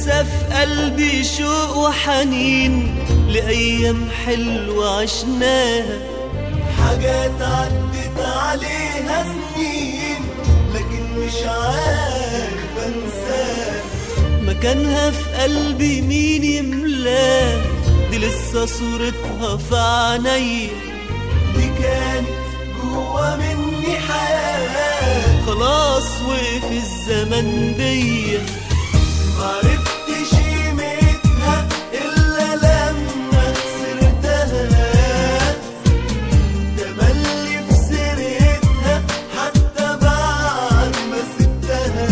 لسه في قلبي شوق وحنين لأيام حلوة عشناها حاجات عدت عليها سنين لكن مش عارف انساها مكانها في قلبي مين يملاه دي لسه صورتها في عينيا دي كانت جوا مني حياة خلاص وقف الزمن بيا معرفتش قيمتها إلا لما خسرتها تملي في سيرتها حتى بعد ما سبتها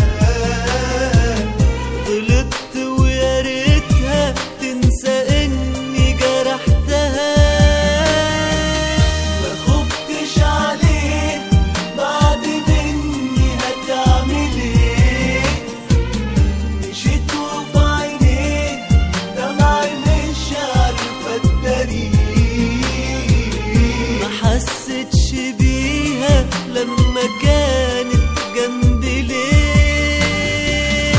غلطت ويا ريتها تنسى اني جرحتها ما خفتش عليه بعد مني هتعمل ايه مشيت وفي عينيه دمعي مش عارفه اتداريه ما حسيتش بيها لما كانت جنبي ليه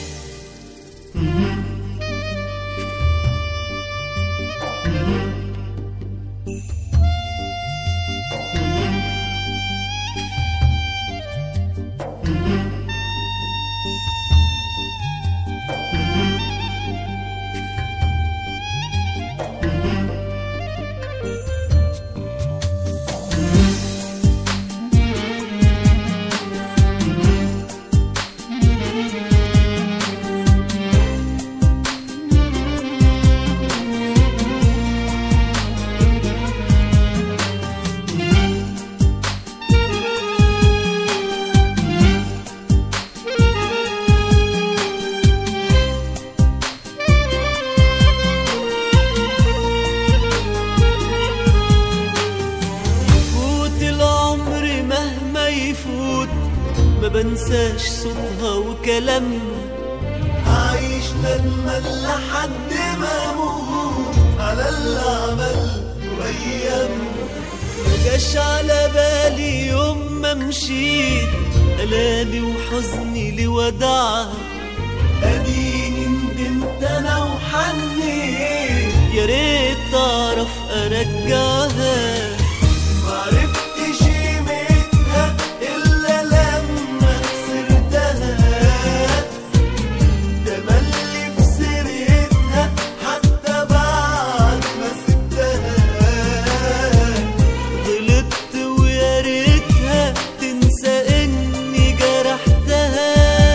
يفوت العمر مهما يفوت ما بنساش صوتها وكلامها عايش ندمان لحد ما اموت على اللي عملته ايامنا ما جاش على بالي يوم ما مشيت ألامي وحزني لوداعها اديني ندمت انا وحنيت يا ريت أعرف أرجعها معرفتش قيمتها الا لما خسرتها تملي في سيرتها حتى بعد ما سبتها غلطت ويا ريتها تنسى إني جرحتها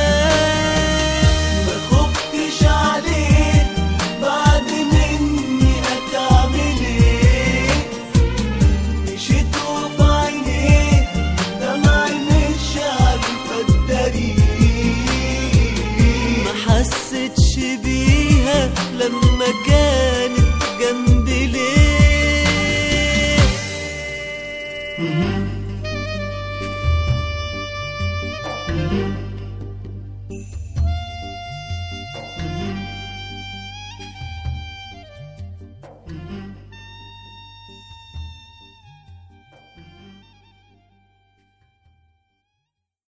ما خفتش عليه بعد مني هتعمل ايه مشيت وفي عينيه دمعي مش عارفه اتداريه ما حسيتش بيها لما كانت